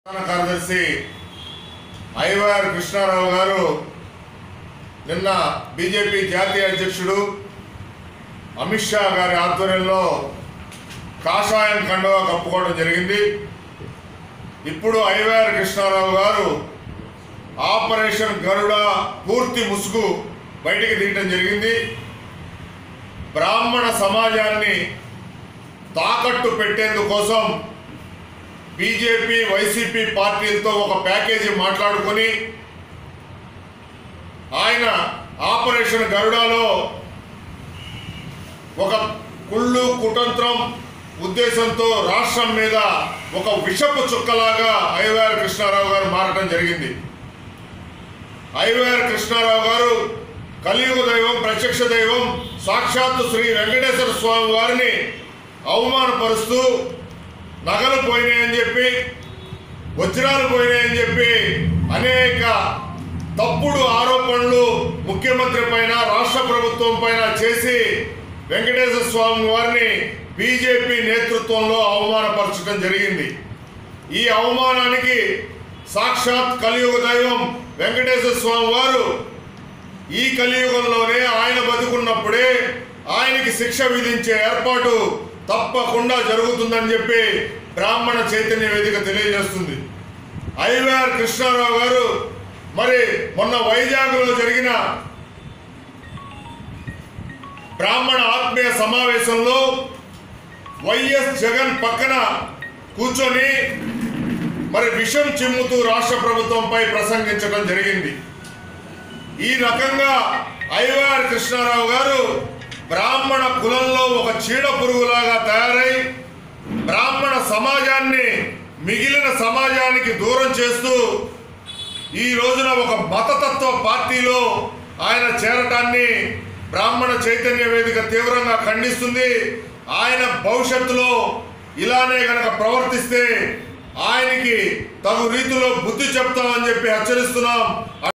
ప్రధాన కార్యదర్శి ఐవైఆర్ కృష్ణారావు గారు నిన్న బీజేపీ జాతీయ అధ్యక్షుడు అమిత్ షా గారి ఆధ్వర్యంలో కాషాయం కండువా కప్పుకోవడం జరిగింది ఇప్పుడు ఐవైఆర్ కృష్ణారావు గారు ఆపరేషన్ గరుడ పూర్తి ముసుగు బయటికి తీయటం జరిగింది బ్రాహ్మణ సమాజాన్ని తాకట్టు పెట్టేందుకోసం బీజేపీ వైసీపీ పార్టీలతో ఒక ప్యాకేజీ మాట్లాడుకొని ఆయన ఆపరేషన్ గరుడాలో ఒక కుళ్ళు కుతంత్రం ఉద్దేశంతో రాష్ట్రం మీద ఒక విషపు చుక్కలాగా ఐవైఆర్ కృష్ణారావు గారు మారటం జరిగింది ఐవైఆర్ కృష్ణారావు గారు కలియుగ దైవం ప్రత్యక్ష దైవం సాక్షాత్తు శ్రీ వెంకటేశ్వర స్వామి వారిని అవమానపరుస్తూ నగలు పోయినాయని చెప్పి వజ్రాలు పోయినాయని చెప్పి అనేక తప్పుడు ఆరోపణలు ముఖ్యమంత్రి పైన రాష్ట్ర ప్రభుత్వం పైన చేసి వెంకటేశ్వర స్వామి వారిని బీజేపీ నేతృత్వంలో అవమానపరచడం జరిగింది ఈ అవమానానికి సాక్షాత్ కలియుగ దైవం వెంకటేశ్వర స్వామి వారు ఈ కలియుగంలోనే ఆయన బతుకున్నప్పుడే ఆయనకి శిక్ష విధించే ఏర్పాటు తప్పకుండా జరుగుతుందని చెప్పి బ్రాహ్మణ చైతన్య వేదిక తెలియజేస్తుంది ఐవైఆర్ కృష్ణారావు గారు మరి మొన్న వైజాగ్లో జరిగిన బ్రాహ్మణ ఆత్మీయ సమావేశంలో వైఎస్ జగన్ పక్కన కూర్చొని మరి విషం చిమ్ముతూ రాష్ట్ర ప్రభుత్వంపై ప్రసంగించడం జరిగింది ఈ రకంగా ఐవైఆర్ కృష్ణారావు గారు బ్రాహ్మణ కులంలో ఒక చీడ పురుగులాగా తయారై బ్రాహ్మణ సమాజాన్ని మిగిలిన సమాజానికి దూరం చేస్తూ ఈ రోజున ఒక మతతత్వ పార్టీలో ఆయన చేరటాన్ని బ్రాహ్మణ చైతన్య వేదిక తీవ్రంగా ఖండిస్తుంది ఆయన భవిష్యత్తులో ఇలానే గనక ప్రవర్తిస్తే ఆయనకి తగు రీతిలో బుద్ధి చెప్తామని చెప్పి హెచ్చరిస్తున్నాం